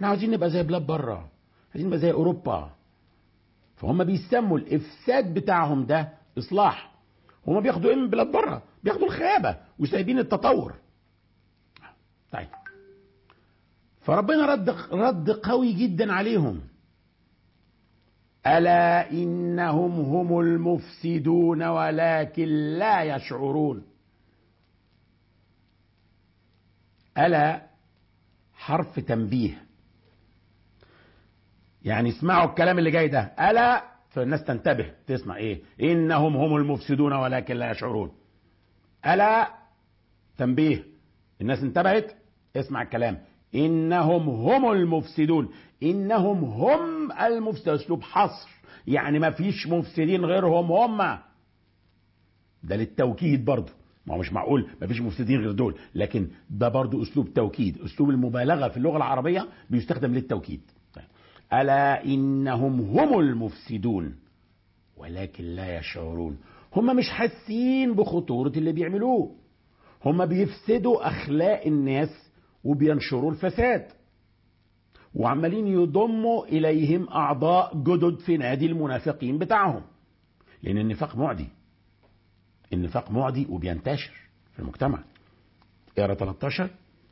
احنا عاوزين نبقى زي بلاد بره عايزين نبقى زي اوروبا فهم بيسموا الافساد بتاعهم ده اصلاح هم بياخدوا ايه من بلاد بره بياخدوا الخيابه وسايبين التطور طيب فربنا رد رد قوي جدا عليهم الا انهم هم المفسدون ولكن لا يشعرون الا حرف تنبيه يعني اسمعوا الكلام اللي جاي ده الا فالناس تنتبه تسمع ايه انهم هم المفسدون ولكن لا يشعرون الا تنبيه الناس انتبهت اسمع الكلام انهم هم المفسدون انهم هم المفسدون اسلوب حصر يعني ما فيش مفسدين غيرهم هم ده للتوكيد برضه ما هو مش معقول ما فيش مفسدين غير دول لكن ده برضه اسلوب توكيد اسلوب المبالغه في اللغه العربيه بيستخدم للتوكيد طيب. الا انهم هم المفسدون ولكن لا يشعرون هم مش حاسين بخطوره اللي بيعملوه هم بيفسدوا اخلاق الناس وبينشروا الفساد وعمالين يضموا اليهم اعضاء جدد في نادي المنافقين بتاعهم لان النفاق معدي النفاق معدي وبينتشر في المجتمع اقرا 13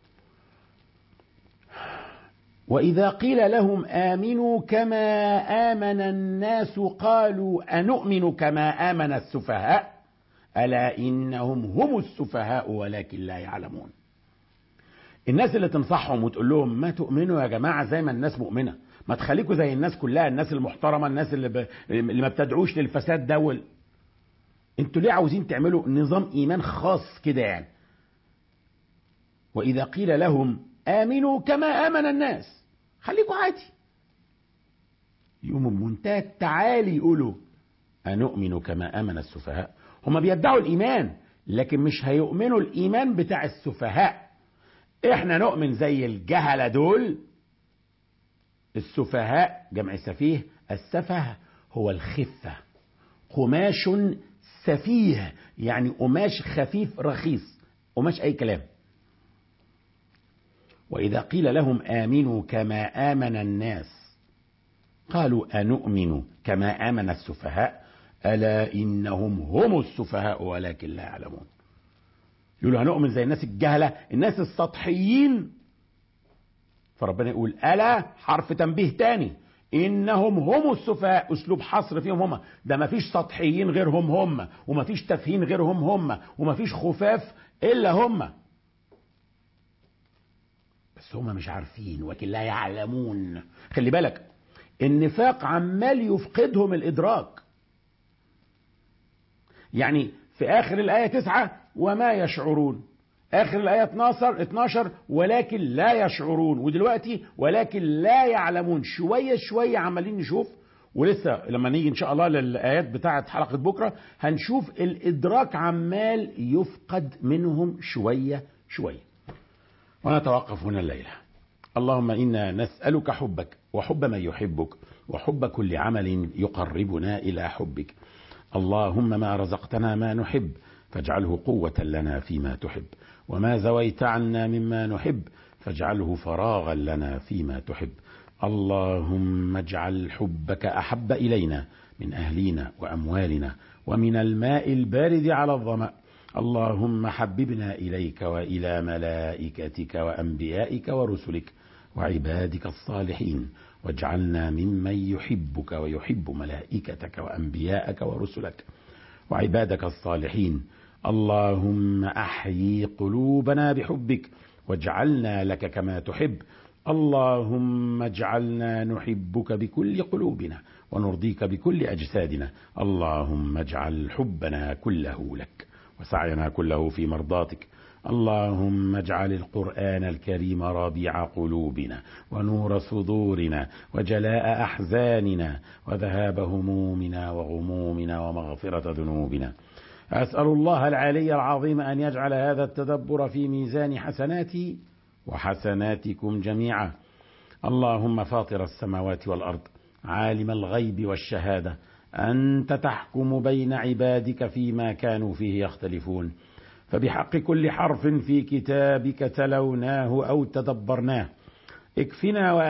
واذا قيل لهم امنوا كما امن الناس قالوا انؤمن كما امن السفهاء الا انهم هم السفهاء ولكن لا يعلمون الناس اللي تنصحهم وتقول لهم ما تؤمنوا يا جماعه زي ما الناس مؤمنه ما تخليكوا زي الناس كلها الناس المحترمه الناس اللي, ب... اللي ما بتدعوش للفساد دول انتوا ليه عاوزين تعملوا نظام ايمان خاص كده يعني واذا قيل لهم امنوا كما امن الناس خليكوا عادي يقوموا بمنتهى التعالي يقولوا انؤمن كما امن السفهاء هم بيدعوا الايمان لكن مش هيؤمنوا الايمان بتاع السفهاء احنا نؤمن زي الجهله دول السفهاء جمع سفيه السفه هو الخفه قماش سفيه يعني قماش خفيف رخيص قماش اي كلام واذا قيل لهم امنوا كما امن الناس قالوا انؤمن كما امن السفهاء الا انهم هم السفهاء ولكن لا يعلمون يقولوا هنؤمن زي الناس الجهله الناس السطحيين فربنا يقول الا حرف تنبيه تاني انهم هم السفهاء اسلوب حصر فيهم هم ده ما فيش سطحيين غيرهم هم وما فيش تافهين غيرهم هم وما فيش خفاف الا هم بس هم مش عارفين ولكن لا يعلمون خلي بالك النفاق عمال يفقدهم الادراك يعني في اخر الايه تسعة وما يشعرون اخر الايه 12 12 ولكن لا يشعرون ودلوقتي ولكن لا يعلمون شويه شويه عمالين نشوف ولسه لما نيجي ان شاء الله للايات بتاعه حلقه بكره هنشوف الادراك عمال يفقد منهم شويه شويه ونتوقف هنا الليله اللهم انا نسالك حبك وحب من يحبك وحب كل عمل يقربنا الى حبك اللهم ما رزقتنا ما نحب فاجعله قوه لنا فيما تحب وما زويت عنا مما نحب فاجعله فراغا لنا فيما تحب اللهم اجعل حبك احب الينا من اهلينا واموالنا ومن الماء البارد على الظما اللهم حببنا اليك والى ملائكتك وانبيائك ورسلك وعبادك الصالحين واجعلنا ممن يحبك ويحب ملائكتك وانبياءك ورسلك وعبادك الصالحين اللهم احيي قلوبنا بحبك واجعلنا لك كما تحب اللهم اجعلنا نحبك بكل قلوبنا ونرضيك بكل اجسادنا اللهم اجعل حبنا كله لك وسعينا كله في مرضاتك اللهم اجعل القران الكريم ربيع قلوبنا ونور صدورنا وجلاء احزاننا وذهاب همومنا وغمومنا ومغفره ذنوبنا اسال الله العلي العظيم ان يجعل هذا التدبر في ميزان حسناتي وحسناتكم جميعا اللهم فاطر السماوات والارض عالم الغيب والشهاده انت تحكم بين عبادك فيما كانوا فيه يختلفون فبحق كل حرف في كتابك تلوناه او تدبرناه اكفنا